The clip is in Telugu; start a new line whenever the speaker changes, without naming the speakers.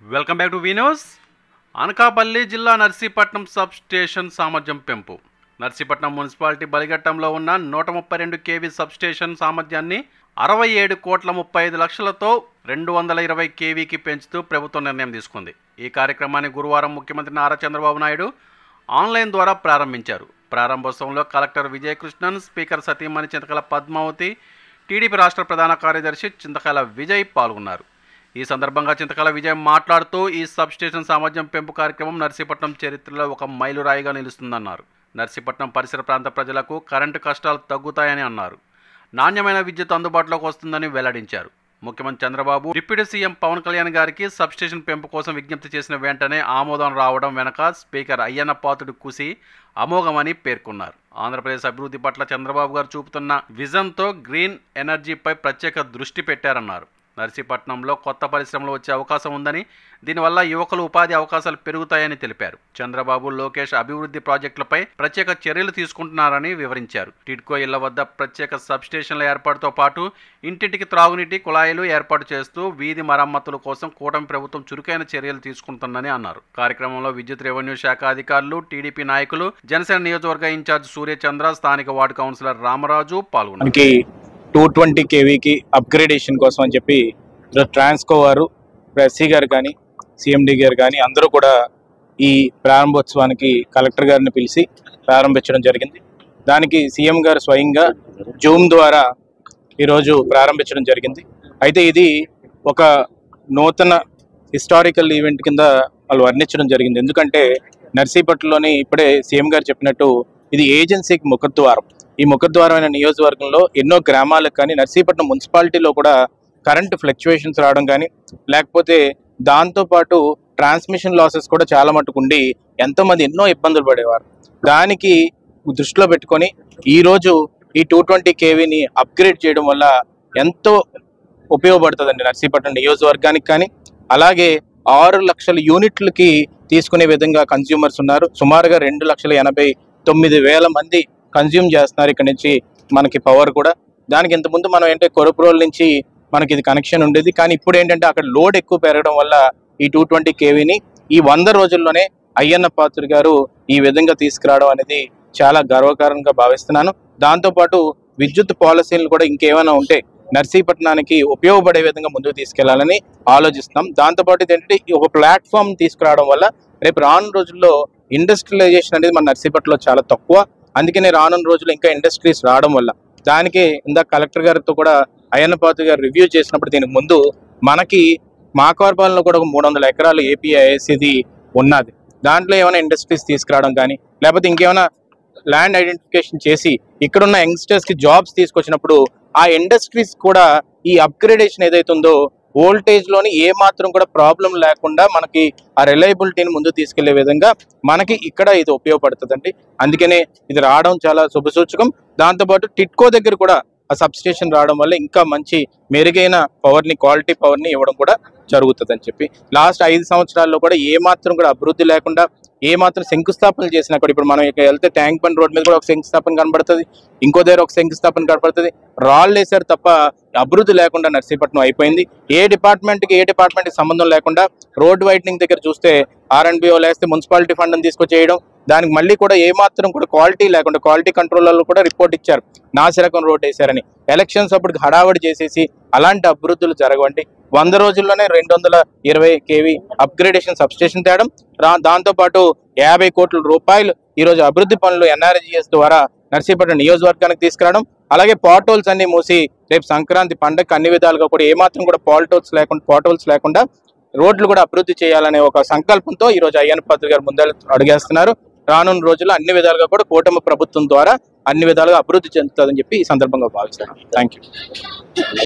welcome back to V news Anakapalli జిల్లా నర్సీపట్నం సబ్ స్టేషన్ సామర్థ్యం పెంపు నర్సీపట్నం మున్సిపాలిటీ బలిఘట్టంలో ఉన్న నూట ముప్పై రెండు కేవీ సబ్ స్టేషన్ సామర్థ్యాన్ని అరవై ఏడు కోట్ల ముప్పై ఐదు లక్షలతో రెండు వందల ఇరవై కేవీకి పెంచుతూ ప్రభుత్వం నిర్ణయం తీసుకుంది ఈ కార్యక్రమాన్ని గురువారం ముఖ్యమంత్రి నారా చంద్రబాబు నాయుడు ఆన్లైన్ ద్వారా ప్రారంభించారు ప్రారంభోత్సవంలో కలెక్టర్ విజయకృష్ణన్ స్పీకర్ సతీమణి చింతకల పద్మావతి టీడీపీ రాష్ట్ర ప్రధాన కార్యదర్శి చింతకాల విజయ్ పాల్గొన్నారు ఈ సందర్భంగా చింతకాల విజయ్ మాట్లాడుతూ ఈ సబ్ స్టేషన్ సామర్థ్యం పెంపు కార్యక్రమం నర్సీపట్నం చరిత్రలో ఒక మైలురాయిగా నిలుస్తుందన్నారు నర్సీపట్నం పరిసర ప్రాంత ప్రజలకు కరెంటు కష్టాలు తగ్గుతాయని అన్నారు నాణ్యమైన విద్యుత్ అందుబాటులోకి వస్తుందని వెల్లడించారు ముఖ్యమంత్రి చంద్రబాబు డిప్యూటీ సీఎం పవన్ కళ్యాణ్ గారికి సబ్ స్టేషన్ పెంపు కోసం విజ్ఞప్తి చేసిన వెంటనే ఆమోదం రావడం వెనక స్పీకర్ అయ్యన్న పాతుడు కుసి అమోఘమని పేర్కొన్నారు ఆంధ్రప్రదేశ్ అభివృద్ధి పట్ల చంద్రబాబు గారు చూపుతున్న విజన్తో గ్రీన్ ఎనర్జీపై ప్రత్యేక దృష్టి పెట్టారన్నారు నర్సీపట్నంలో కొత్త పరిశ్రమలు వచ్చే అవకాశం ఉందని దీనివల్ల యువకులు ఉపాధి అవకాశాలు పెరుగుతాయని తెలిపారు చంద్రబాబు లోకేష్ అభివృద్ధి ప్రాజెక్టులపై ప్రత్యేక చర్యలు తీసుకుంటున్నారని వివరించారు టిడ్కో ఇళ్ల వద్ద ప్రత్యేక సబ్స్టేషన్ల ఏర్పాటుతో పాటు ఇంటింటికి త్రాగునీటి కుళాయిలు ఏర్పాటు చేస్తూ వీధి మరమ్మతుల కోసం కూటమి ప్రభుత్వం చురుకైన చర్యలు తీసుకుంటుందని అన్నారు కార్యక్రమంలో విద్యుత్ రెవెన్యూ శాఖ అధికారులు టీడీపీ నాయకులు జనసేన నియోజకవర్గ ఇన్ఛార్జ్ సూర్యచంద్ర స్థానిక వార్డు కౌన్సిలర్ రామరాజు పాల్గొన్నారు
మనకి టూ ట్వంటీ కేవీకి అప్గ్రేడేషన్ కోసం అని చెప్పి ఈరోజు ట్రాన్స్కో వారు ఎస్సీ గారు కానీ సిఎండి గారు కానీ అందరూ కూడా ఈ ప్రారంభోత్సవానికి కలెక్టర్ గారిని పిలిచి ప్రారంభించడం జరిగింది దానికి సీఎం గారు స్వయంగా జూమ్ ద్వారా ఈరోజు ప్రారంభించడం జరిగింది అయితే ఇది ఒక నూతన హిస్టారికల్ ఈవెంట్ కింద వాళ్ళు వర్ణించడం జరిగింది ఎందుకంటే నర్సీపట్నంలోని ఇప్పుడే సీఎం గారు చెప్పినట్టు ఇది ఏజెన్సీకి ముఖద్వారం ఈ ముఖద్వారమైన నియోజకవర్గంలో ఎన్నో గ్రామాలకు కానీ నర్సీపట్నం మున్సిపాలిటీలో కూడా కరెంట్ ఫ్లక్చువేషన్స్ రావడం కానీ లేకపోతే దాంతోపాటు ట్రాన్స్మిషన్ లాసెస్ కూడా చాలా మటుకు ఉండి ఎంతోమంది ఎన్నో ఇబ్బందులు పడేవారు దానికి దృష్టిలో పెట్టుకొని ఈరోజు ఈ టూ ట్వంటీ కేవీని అప్గ్రేడ్ చేయడం వల్ల ఎంతో ఉపయోగపడుతుందండి నర్సీపట్నం నియోజకవర్గానికి కానీ అలాగే ఆరు లక్షల యూనిట్లకి తీసుకునే విధంగా కన్స్యూమర్స్ ఉన్నారు సుమారుగా రెండు లక్షల ఎనభై తొమ్మిది వేల మంది కన్జ్యూమ్ చేస్తున్నారు ఇక్కడ నుంచి మనకి పవర్ కూడా దానికి ఇంతకుముందు మనం ఏంటంటే కొరపురోల నుంచి మనకి ఇది కనెక్షన్ ఉండేది కానీ ఇప్పుడు ఏంటంటే అక్కడ లోడ్ ఎక్కువ పెరగడం వల్ల ఈ టూ ట్వంటీ కేవీని ఈ వంద రోజుల్లోనే అయ్యన్న పాత్రుడు గారు ఈ విధంగా తీసుకురావడం అనేది చాలా గర్వకారంగా భావిస్తున్నాను దాంతోపాటు విద్యుత్ పాలసీలు కూడా ఇంకేమైనా ఉంటే నర్సీపట్నానికి ఉపయోగపడే విధంగా ముందుకు తీసుకెళ్లాలని ఆలోచిస్తున్నాం దాంతోపాటు ఏంటంటే ఈ ఒక ప్లాట్ఫామ్ తీసుకురావడం వల్ల రేపు రానున్న రోజుల్లో ఇండస్ట్రియలైజేషన్ అనేది మన నర్సీపట్నంలో చాలా తక్కువ అందుకనే రానున్న రోజుల్లో ఇంకా ఇండస్ట్రీస్ రావడం వల్ల దానికి ఇందాక కలెక్టర్ గారితో కూడా అయ్యన్నపాతు గారు రివ్యూ చేసినప్పుడు దీనికి ముందు మనకి మాకవరపాలెంలో కూడా ఒక మూడు వందల ఎకరాలు ఏపీఐఎస్సిది ఉన్నది దాంట్లో ఏమైనా ఇండస్ట్రీస్ తీసుకురావడం కానీ లేకపోతే ఇంకేమైనా ల్యాండ్ ఐడెంటిఫికేషన్ చేసి ఇక్కడున్న యంగ్స్టర్స్ కి జాబ్స్ తీసుకొచ్చినప్పుడు ఆ ఇండస్ట్రీస్ కూడా ఈ అప్గ్రేడేషన్ ఏదైతే ఉందో వోల్టేజ్ లోని ఏ మాత్రం కూడా ప్రాబ్లం లేకుండా మనకి ఆ రిలయబిలిటీని ముందు తీసుకెళ్లే విధంగా మనకి ఇక్కడ ఇది ఉపయోగపడుతుందండి అందుకనే ఇది రావడం చాలా శుభసూచకం దాంతోపాటు టిట్కో దగ్గర కూడా ఆ సబ్ స్టేషన్ రావడం వల్ల ఇంకా మంచి మెరుగైన పవర్ ని క్వాలిటీ పవర్ ని ఇవ్వడం కూడా జరుగుతుంది అని చెప్పి లాస్ట్ ఐదు సంవత్సరాల్లో కూడా ఏ మాత్రం కూడా అభివృద్ధి లేకుండా ఏ మాత్రం శంకుస్థాపనలు చేసినా కూడా ఇప్పుడు మనం ఇక్కడ వెళ్తే ట్యాంక్ బండ్ రోడ్ మీద కూడా ఒక శంకుస్థాపన కనబడుతుంది ఇంకో దగ్గర ఒక శంకుస్థాపన కనబడుతుంది రాళ్ళు వేసారు తప్ప అభివృద్ధి లేకుండా నర్సీపట్నం అయిపోయింది ఏ డిపార్ట్మెంట్ కి ఏ డిపార్ట్మెంట్ కి సంబంధం లేకుండా రోడ్ వైడనింగ్ దగ్గర చూస్తే ఆర్ అండ్ బిఓ లేస్తే మున్సిపాలిటీ ఫండ్ తీసుకొచ్చేయడం దానికి మళ్ళీ కూడా ఏ మాత్రం కూడా క్వాలిటీ లేకుండా క్వాలిటీ కంట్రోలర్లు కూడా రిపోర్ట్ ఇచ్చారు నాసిరకం రోడ్ వేశారని ఎలక్షన్స్ అప్పటికి హడావడి చేసేసి అలాంటి అభివృద్ధులు జరగవండి వంద రోజుల్లోనే రెండు వందల ఇరవై కేవీ అప్గ్రేడేషన్ సబ్స్టేషన్ తేడం రా దాంతోపాటు యాభై కోట్ల రూపాయలు ఈరోజు అభివృద్ధి పనులు ఎన్ఆర్జీఎస్ ద్వారా నర్సీపట్నం నియోజకవర్గానికి తీసుకురావడం అలాగే పాటోల్స్ అన్ని మూసి రేపు సంక్రాంతి పండగ అన్ని విధాలుగా కూడా ఏమాత్రం కూడా పాల్టోల్స్ లేకుండా పాటోల్స్ లేకుండా రోడ్లు కూడా అభివృద్ధి చేయాలనే ఒక సంకల్పంతో ఈ రోజు అయ్యన్న పాత్ర గారు ముందు అడుగేస్తున్నారు రానున్న రోజుల్లో అన్ని విధాలుగా కూడా కూటమి ప్రభుత్వం ద్వారా అన్ని విధాలుగా అభివృద్ధి చెందుతుందని చెప్పి ఈ సందర్భంగా భావిస్తాను థ్యాంక్ యూ